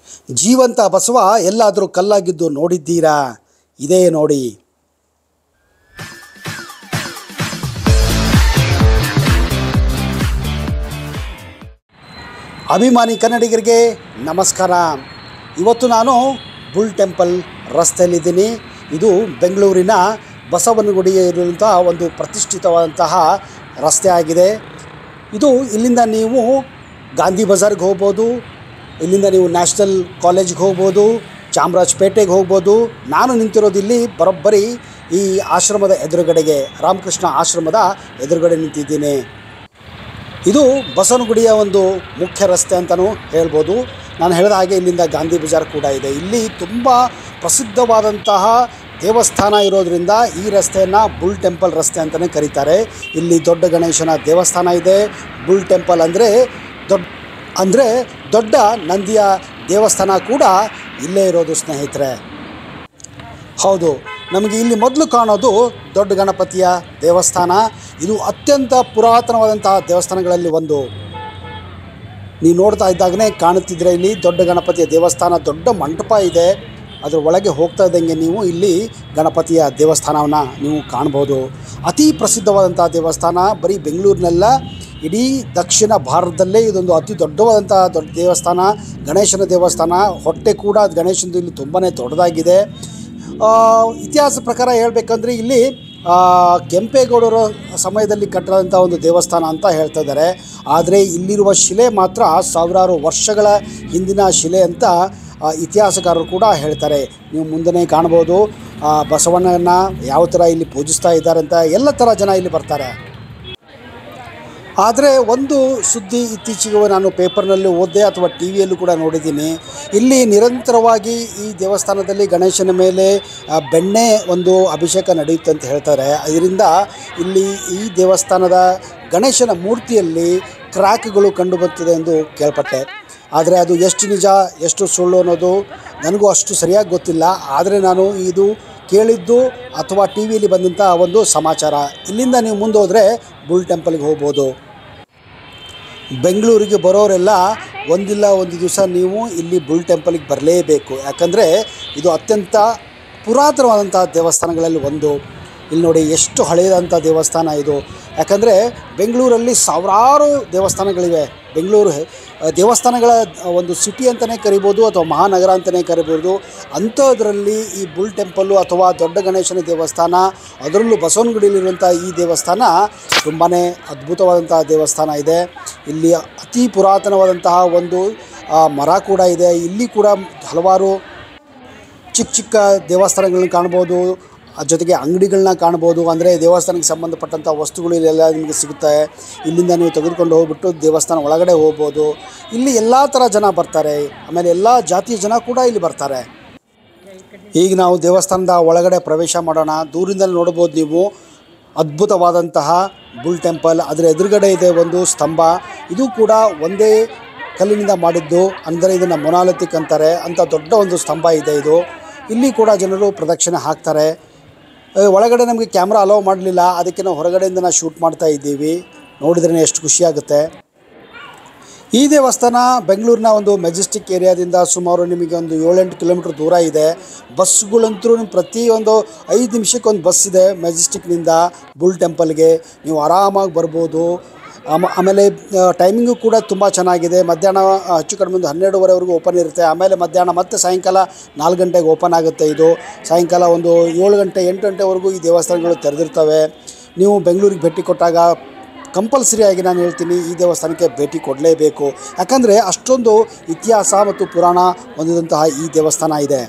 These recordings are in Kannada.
ಜೀವಂತ ಬಸವ ಎಲ್ಲಾದರೂ ಕಲ್ಲಾಗಿದ್ದು ನೋಡಿದ್ದೀರಾ ಇದೇ ನೋಡಿ ಅಭಿಮಾನಿ ಕನ್ನಡಿಗರಿಗೆ ನಮಸ್ಕಾರ ಇವತ್ತು ನಾನು ಬುಲ್ ಟೆಂಪಲ್ ರಸ್ತೆಯಲ್ಲಿದ್ದೀನಿ ಇದು ಬೆಂಗಳೂರಿನ ಬಸವನಗುಡಿಯಲ್ಲಿರುವಂಥ ಒಂದು ಪ್ರತಿಷ್ಠಿತವಾದಂತಹ ರಸ್ತೆ ಆಗಿದೆ ಇದು ಇಲ್ಲಿಂದ ನೀವು ಗಾಂಧಿ ಬಜಾರ್ಗೆ ಹೋಗ್ಬೋದು ಇಲ್ಲಿಂದ ನೀವು ನ್ಯಾಷನಲ್ ಕಾಲೇಜ್ಗೆ ಹೋಗ್ಬೋದು ಚಾಮರಾಜಪೇಟೆಗೆ ಹೋಗ್ಬೋದು ನಾನು ನಿಂತಿರೋದು ಇಲ್ಲಿ ಬರೋಬ್ಬರಿ ಈ ಆಶ್ರಮದ ಎದುರುಗಡೆಗೆ ರಾಮಕೃಷ್ಣ ಆಶ್ರಮದ ಎದುರುಗಡೆ ನಿಂತಿದ್ದೀನಿ ಇದು ಬಸವನಗುಡಿಯ ಒಂದು ಮುಖ್ಯ ರಸ್ತೆ ಅಂತಲೂ ಹೇಳ್ಬೋದು ನಾನು ಹೇಳಿದ ಹಾಗೆ ಇಲ್ಲಿಂದ ಗಾಂಧಿ ಬಜಾರ್ ಕೂಡ ಇದೆ ಇಲ್ಲಿ ತುಂಬ ಪ್ರಸಿದ್ಧವಾದಂತಹ ದೇವಸ್ಥಾನ ಇರೋದ್ರಿಂದ ಈ ರಸ್ತೆಯನ್ನು ಬುಲ್ ಟೆಂಪಲ್ ರಸ್ತೆ ಅಂತಲೇ ಕರೀತಾರೆ ಇಲ್ಲಿ ದೊಡ್ಡ ಗಣೇಶನ ದೇವಸ್ಥಾನ ಇದೆ ಬುಲ್ ಟೆಂಪಲ್ ಅಂದರೆ ದೊಡ್ಡ ಅಂದರೆ ದೊಡ್ಡ ನಂದಿಯ ದೇವಸ್ಥಾನ ಕೂಡ ಇಲ್ಲೇ ಇರೋದು ಸ್ನೇಹಿತರೆ ಹೌದು ನಮಗೆ ಇಲ್ಲಿ ಮೊದಲು ಕಾಣೋದು ದೊಡ್ಡ ಗಣಪತಿಯ ದೇವಸ್ಥಾನ ಇದು ಅತ್ಯಂತ ಪುರಾತನವಾದಂತಹ ದೇವಸ್ಥಾನಗಳಲ್ಲಿ ಒಂದು ನೀವು ನೋಡ್ತಾ ಇದ್ದಾಗನೇ ಕಾಣುತ್ತಿದ್ರೆ ಇಲ್ಲಿ ದೊಡ್ಡ ಗಣಪತಿಯ ದೇವಸ್ಥಾನ ದೊಡ್ಡ ಮಂಟಪ ಇದೆ ಅದರ ಒಳಗೆ ಹೋಗ್ತಾ ಇದ್ದಂಗೆ ನೀವು ಇಲ್ಲಿ ಗಣಪತಿಯ ದೇವಸ್ಥಾನವನ್ನು ನೀವು ಕಾಣ್ಬೋದು ಅತಿ ಪ್ರಸಿದ್ಧವಾದಂಥ ದೇವಸ್ಥಾನ ಬರೀ ಬೆಂಗಳೂರಿನೆಲ್ಲ ಇಡೀ ದಕ್ಷಿಣ ಭಾರತದಲ್ಲೇ ಇದೊಂದು ಅತಿ ದೊಡ್ಡವಾದಂಥ ದೊಡ್ಡ ದೇವಸ್ಥಾನ ಗಣೇಶನ ದೇವಸ್ಥಾನ ಹೊಟ್ಟೆ ಕೂಡ ಗಣೇಶನದು ಇಲ್ಲಿ ತುಂಬಾ ದೊಡ್ಡದಾಗಿದೆ ಆ, ಇತಿಹಾಸ ಪ್ರಕಾರ ಹೇಳಬೇಕಂದ್ರೆ ಇಲ್ಲಿ ಆ, ಕೆಂಪೇಗೌಡರ ಸಮಯದಲ್ಲಿ ಕಟ್ಟಿದಂಥ ಒಂದು ದೇವಸ್ಥಾನ ಅಂತ ಹೇಳ್ತಾ ಇದ್ದಾರೆ ಆದರೆ ಇಲ್ಲಿರುವ ಶಿಲೆ ಮಾತ್ರ ಸಾವಿರಾರು ವರ್ಷಗಳ ಹಿಂದಿನ ಶಿಲೆ ಅಂತ ಆ, ಇತಿಹಾಸಕಾರರು ಕೂಡ ಹೇಳ್ತಾರೆ ನೀವು ಮುಂದೆನೇ ಕಾಣ್ಬೋದು ಆ, ಬಸವಣ್ಣನ ಯಾವ ಥರ ಇಲ್ಲಿ ಪೂಜಿಸ್ತಾ ಇದ್ದಾರೆ ಅಂತ ಎಲ್ಲ ಥರ ಜನ ಇಲ್ಲಿ ಬರ್ತಾರೆ ಆದರೆ ಒಂದು ಸುದ್ದಿ ಇತ್ತೀಚೆಗೆ ನಾನು ಪೇಪರ್ನಲ್ಲಿ ಓದಿದೆ ಅಥವಾ ಟಿ ವಿಯಲ್ಲೂ ಕೂಡ ನೋಡಿದ್ದೀನಿ ಇಲ್ಲಿ ನಿರಂತರವಾಗಿ ಈ ದೇವಸ್ಥಾನದಲ್ಲಿ ಗಣೇಶನ ಮೇಲೆ ಆ, ಬೆಣ್ಣೆ ಒಂದು ಅಭಿಷೇಕ ನಡೆಯುತ್ತೆ ಅಂತ ಹೇಳ್ತಾರೆ ಅದರಿಂದ ಇಲ್ಲಿ ಈ ದೇವಸ್ಥಾನದ ಗಣೇಶನ ಮೂರ್ತಿಯಲ್ಲಿ ಕ್ರ್ಯಾಕ್ಗಳು ಕಂಡುಬರುತ್ತದೆ ಎಂದು ಕೇಳ್ಪಟ್ಟೆ ಆದರೆ ಅದು ಎಷ್ಟು ನಿಜ ಎಷ್ಟು ಸುಳ್ಳು ಅನ್ನೋದು ನನಗೂ ಅಷ್ಟು ಸರಿಯಾಗಿ ಗೊತ್ತಿಲ್ಲ ಆದರೆ ನಾನು ಇದು ಕೇಳಿದ್ದು ಅಥವಾ ಟಿ ವಿಯಲ್ಲಿ ಬಂದಂಥ ಒಂದು ಸಮಾಚಾರ ಇಲ್ಲಿಂದ ನೀವು ಮುಂದೆ ಹೋದರೆ ಬುಲ್ ಟೆಂಪಲ್ಗೆ ಹೋಗ್ಬೋದು ಬೆಂಗಳೂರಿಗೆ ಬರೋರೆಲ್ಲ ಒಂದಿಲ್ಲ ಒಂದು ದಿವಸ ನೀವು ಇಲ್ಲಿ ಬುಲ್ ಟೆಂಪಲ್ಗೆ ಬರಲೇಬೇಕು ಯಾಕಂದರೆ ಇದು ಅತ್ಯಂತ ಪುರಾತನವಾದಂಥ ದೇವಸ್ಥಾನಗಳಲ್ಲಿ ಒಂದು ಇಲ್ಲಿ ನೋಡಿ ಎಷ್ಟು ಹಳೆಯದಂಥ ದೇವಸ್ಥಾನ ಇದು ಯಾಕಂದರೆ ಬೆಂಗಳೂರಲ್ಲಿ ಸಾವಿರಾರು ದೇವಸ್ಥಾನಗಳಿವೆ ಬೆಂಗಳೂರು ಆ, ದೇವಸ್ಥಾನಗಳ ಒಂದು ಸಿಟಿ ಅಂತಲೇ ಕರಿಬೋದು ಅಥವಾ ಮಹಾನಗರ ಅಂತಲೇ ಕರಿಬೋದು ಅಂಥದ್ರಲ್ಲಿ ಈ ಬುಲ್ ಟೆಂಪಲ್ಲು ಅಥವಾ ದೊಡ್ಡ ಗಣೇಶನ ದೇವಸ್ಥಾನ ಅದರಲ್ಲೂ ಬಸವನಗುಡಿಯಲ್ಲಿರುವಂಥ ಈ ದೇವಸ್ಥಾನ ತುಂಬಾ ಅದ್ಭುತವಾದಂಥ ದೇವಸ್ಥಾನ ಇದೆ ಇಲ್ಲಿ ಅತಿ ಪುರಾತನವಾದಂತಹ ಒಂದು ಆ, ಮರ ಕೂಡ ಇದೆ ಇಲ್ಲಿ ಕೂಡ ಹಲವಾರು ಚಿಕ್ಕ ಚಿಕ್ಕ ದೇವಸ್ಥಾನಗಳನ್ನ ಕಾಣ್ಬೋದು ಅದ್ರ ಜೊತೆಗೆ ಅಂಗಡಿಗಳನ್ನ ಕಾಣ್ಬೋದು ಅಂದರೆ ದೇವಸ್ಥಾನಕ್ಕೆ ಸಂಬಂಧಪಟ್ಟಂಥ ವಸ್ತುಗಳು ಇಲ್ಲೆಲ್ಲ ನಿಮಗೆ ಸಿಗುತ್ತೆ ಇಲ್ಲಿಂದ ನೀವು ತೆಗೆದುಕೊಂಡು ಹೋಗ್ಬಿಟ್ಟು ದೇವಸ್ಥಾನ ಒಳಗಡೆ ಹೋಗ್ಬೋದು ಇಲ್ಲಿ ಎಲ್ಲ ಥರ ಜನ ಬರ್ತಾರೆ ಆಮೇಲೆ ಎಲ್ಲ ಜಾತಿಯ ಜನ ಕೂಡ ಇಲ್ಲಿ ಬರ್ತಾರೆ ಈಗ ನಾವು ದೇವಸ್ಥಾನದ ಒಳಗಡೆ ಪ್ರವೇಶ ಮಾಡೋಣ ದೂರಿಂದಲೇ ನೋಡ್ಬೋದು ನೀವು ಅದ್ಭುತವಾದಂತಹ ಬುಲ್ ಟೆಂಪಲ್ ಅದರ ಎದುರುಗಡೆ ಇದೆ ಒಂದು ಸ್ತಂಭ ಇದು ಕೂಡ ಒಂದೇ ಕಲ್ಲಿನಿಂದ ಮಾಡಿದ್ದು ಅಂದರೆ ಇದನ್ನು ಮೊನಾಲಿತಿಕ್ ಅಂತಾರೆ ಅಂತ ದೊಡ್ಡ ಒಂದು ಸ್ತಂಭ ಇದೆ ಇದು ಇಲ್ಲಿ ಕೂಡ ಜನರು ಪ್ರದಕ್ಷಿಣೆ ಹಾಕ್ತಾರೆ ಆ, ಒಳಗಡೆ ನಮಗೆ ಕ್ಯಾಮ್ರಾ ಅಲೋ ಮಾಡಲಿಲ್ಲ ಅದಕ್ಕೆ ನಾವು ಹೊರಗಡೆಯಿಂದ ನಾವು ಶೂಟ್ ಮಾಡ್ತಾ ಇದ್ದೀವಿ ನೋಡಿದ್ರೇ ಎಷ್ಟು ಖುಷಿಯಾಗುತ್ತೆ ಈ ದೇವಸ್ಥಾನ ಬೆಂಗಳೂರಿನ ಒಂದು ಮೆಜೆಸ್ಟಿಕ್ ಏರಿಯಾದಿಂದ ಸುಮಾರು ನಿಮಗೆ ಒಂದು ಏಳೆಂಟು ಕಿಲೋಮೀಟ್ರ್ ದೂರ ಇದೆ ಬಸ್ಗಳಂತೂ ನಿಮ್ಮ ಪ್ರತಿಯೊಂದು ಐದು ನಿಮಿಷಕ್ಕೆ ಒಂದು ಬಸ್ ಇದೆ ಮೆಜೆಸ್ಟಿಕ್ನಿಂದ ಬುಲ್ ಟೆಂಪಲ್ಗೆ ನೀವು ಆರಾಮಾಗಿ ಬರ್ಬೋದು ಆಮ- ಆಮೇಲೆ ಟೈಮಿಂಗು ಕೂಡ ತುಂಬ ಚೆನ್ನಾಗಿದೆ ಮಧ್ಯಾಹ್ನ ಆ, ಹೆಚ್ಚು ಕಡಿಮೆ ಒಂದು ಹನ್ನೆರಡುವರೆವರೆಗೂ ಓಪನ್ ಇರುತ್ತೆ ಆಮೇಲೆ ಮಧ್ಯಾಹ್ನ ಮತ್ತೆ ಸಾಯಂಕಾಲ ನಾಲ್ಕು ಗಂಟೆಗೆ ಓಪನ್ ಆಗುತ್ತೆ ಇದು ಸಾಯಂಕಾಲ ಒಂದು ಏಳು ಗಂಟೆ ಎಂಟು ಗಂಟೆವರೆಗೂ ಈ ದೇವಸ್ಥಾನಗಳು ತೆರೆದಿರ್ತವೆ ನೀವು ಬೆಂಗಳೂರಿಗೆ ಭೇಟಿ ಕೊಟ್ಟಾಗ ಕಂಪಲ್ಸರಿಯಾಗಿ ನಾನು ಹೇಳ್ತೀನಿ ಈ ದೇವಸ್ಥಾನಕ್ಕೆ ಭೇಟಿ ಕೊಡಲೇಬೇಕು ಯಾಕಂದರೆ ಅಷ್ಟೊಂದು ಇತಿಹಾಸ ಮತ್ತು ಪುರಾಣ ಹೊಂದಿದಂತಹ ಈ ದೇವಸ್ಥಾನ ಇದೆ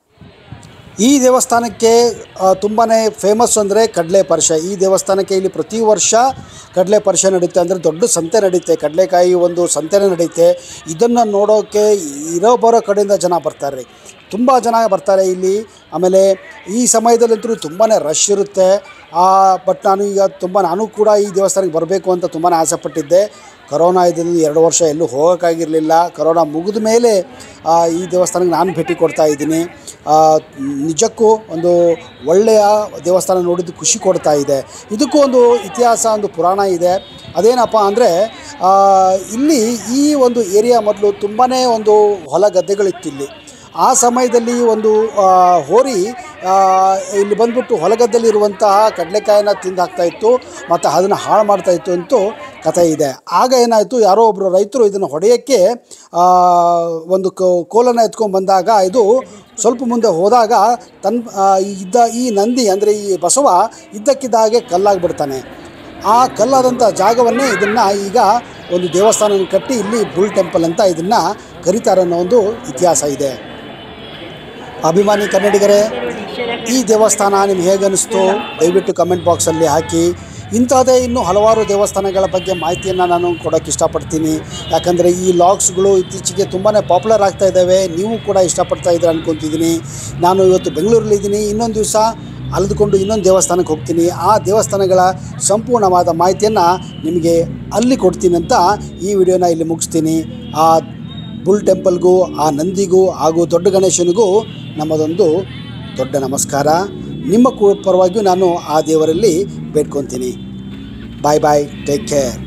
ಈ ದೇವಸ್ಥಾನಕ್ಕೆ ತುಂಬಾ ಫೇಮಸ್ ಅಂದರೆ ಕಡಲೆ ಪರಿಷ ಈ ದೇವಸ್ಥಾನಕ್ಕೆ ಇಲ್ಲಿ ಪ್ರತಿ ವರ್ಷ ಕಡಲೆ ಪರಿಷ ನಡೆಯುತ್ತೆ ಅಂದರೆ ದೊಡ್ಡ ಸಂತೆ ನಡೆಯುತ್ತೆ ಕಡಲೆಕಾಯಿ ಒಂದು ಸಂತೆನೇ ನಡೆಯುತ್ತೆ ಇದನ್ನು ನೋಡೋಕ್ಕೆ ಇರೋ ಬರೋ ಕಡೆಯಿಂದ ಜನ ಬರ್ತಾರೆ ತುಂಬ ಜನ ಬರ್ತಾರೆ ಇಲ್ಲಿ ಆಮೇಲೆ ಈ ಸಮಯದಲ್ಲಂತೂ ತುಂಬಾ ರಶ್ ಇರುತ್ತೆ ಬಟ್ ನಾನು ಈಗ ತುಂಬ ನಾನು ಕೂಡ ಈ ದೇವಸ್ಥಾನಕ್ಕೆ ಬರಬೇಕು ಅಂತ ತುಂಬಾ ಆಸೆ ಪಟ್ಟಿದ್ದೆ ಕರೋನಾ ಇದ್ದಲ್ಲಿ ಎರಡು ವರ್ಷ ಎಲ್ಲೂ ಹೋಗೋಕ್ಕಾಗಿರಲಿಲ್ಲ ಕರೋನಾ ಮುಗಿದ ಮೇಲೆ ಆ, ಈ ದೇವಸ್ಥಾನಕ್ಕೆ ನಾನು ಭೇಟಿ ಕೊಡ್ತಾ ಇದ್ದೀನಿ ಆ, ನಿಜಕ್ಕೂ ಒಂದು ಒಳ್ಳೆಯ ದೇವಸ್ಥಾನ ನೋಡಿದ್ದು ಖುಷಿ ಕೊಡ್ತಾ ಇದೆ ಇದಕ್ಕೂ ಒಂದು ಇತಿಹಾಸ ಒಂದು ಪುರಾಣ ಇದೆ ಅದೇನಪ್ಪ ಅಂದರೆ ಇಲ್ಲಿ ಈ ಒಂದು ಏರಿಯಾ ಮೊದಲು ತುಂಬಾ ಒಂದು ಹೊಲ ಗದ್ದೆಗಳಿತ್ತು ಇಲ್ಲಿ ಆ ಸಮಯದಲ್ಲಿ ಒಂದು ಆ, ಹೋರಿ ಆ, ಇಲ್ಲಿ ಬಂದ್ಬಿಟ್ಟು ಹೊಲಗದ್ದೆಲಿರುವಂತಹ ಕಡಲೆಕಾಯಿನ ತಿಂದು ಹಾಕ್ತಾ ಇತ್ತು ಮತ್ತು ಅದನ್ನು ಹಾಳು ಮಾಡ್ತಾ ಇತ್ತು ಅಂತೂ ಕಥೆ ಇದೆ ಆಗ ಏನಾಯಿತು ಯಾರೋ ಒಬ್ಬರು ರೈತರು ಇದನ್ನು ಹೊಡೆಯೋಕ್ಕೆ ಆ, ಒಂದು ಕೋಲನ್ನು ಎತ್ಕೊಂಡು ಬಂದಾಗ ಇದು ಸ್ವಲ್ಪ ಮುಂದೆ ಹೋದಾಗ ತನ್ನ ಆ, ಇದ್ದ ಈ ನಂದಿ ಅಂದರೆ ಈ ಬಸವ ಇದ್ದಕ್ಕಿದ್ದ ಹಾಗೆ ಕಲ್ಲಾಗ್ಬಿಡ್ತಾನೆ ಆ ಕಲ್ಲಾದಂಥ ಜಾಗವನ್ನೇ ಇದನ್ನು ಈಗ ಒಂದು ದೇವಸ್ಥಾನ ಕಟ್ಟಿ ಇಲ್ಲಿ ಬುಲ್ ಟೆಂಪಲ್ ಅಂತ ಇದನ್ನು ಕರೀತಾರೆ ಅನ್ನೋ ಒಂದು ಇತಿಹಾಸ ಇದೆ ಅಭಿಮಾನಿ ಕನ್ನಡಿಗರೇ ಈ ದೇವಸ್ಥಾನ ನಿಮ್ಗೆ ಹೇಗೆ ಅನಿಸ್ತು ದಯವಿಟ್ಟು ಕಮೆಂಟ್ ಬಾಕ್ಸಲ್ಲಿ ಹಾಕಿ ಇಂಥದ್ದೇ ಇನ್ನೂ ಹಲವಾರು ದೇವಸ್ಥಾನಗಳ ಬಗ್ಗೆ ಮಾಹಿತಿಯನ್ನು ನಾನು ಕೊಡೋಕ್ಕೆ ಇಷ್ಟಪಡ್ತೀನಿ ಯಾಕಂದರೆ ಈ ಲಾಗ್ಸ್ಗಳು ಇತ್ತೀಚೆಗೆ ತುಂಬಾ ಪಾಪ್ಯುಲರ್ ಆಗ್ತಾ ಇದ್ದಾವೆ ನೀವು ಕೂಡ ಇಷ್ಟಪಡ್ತಾ ಇದ್ದೀರ ಅನ್ಕೊತಿದ್ದೀನಿ ನಾನು ಇವತ್ತು ಬೆಂಗಳೂರಲ್ಲಿದ್ದೀನಿ ಇನ್ನೊಂದು ದಿವಸ ಅಲೆದುಕೊಂಡು ಇನ್ನೊಂದು ದೇವಸ್ಥಾನಕ್ಕೆ ಹೋಗ್ತೀನಿ ಆ ದೇವಸ್ಥಾನಗಳ ಸಂಪೂರ್ಣವಾದ ಮಾಹಿತಿಯನ್ನು ನಿಮಗೆ ಅಲ್ಲಿ ಕೊಡ್ತೀನಿ ಅಂತ ಈ ವಿಡಿಯೋನ ಇಲ್ಲಿ ಮುಗಿಸ್ತೀನಿ ಆ ಬುಲ್ ಟೆಂಪಲ್ಗೂ ಆ ನಂದಿಗೂ ಹಾಗೂ ದೊಡ್ಡ ಗಣೇಶನಿಗೂ ನಮ್ಮದೊಂದು ದೊಡ್ಡ ನಮಸ್ಕಾರ ನಿಮ್ಮ ಕು ಪರವಾಗಿಯೂ ನಾನು ಆ ದೇವರಲ್ಲಿ ಬೇಡ್ಕೊತೀನಿ ಬಾಯ್ ಬಾಯ್ ಟೇಕ್ ಕೇರ್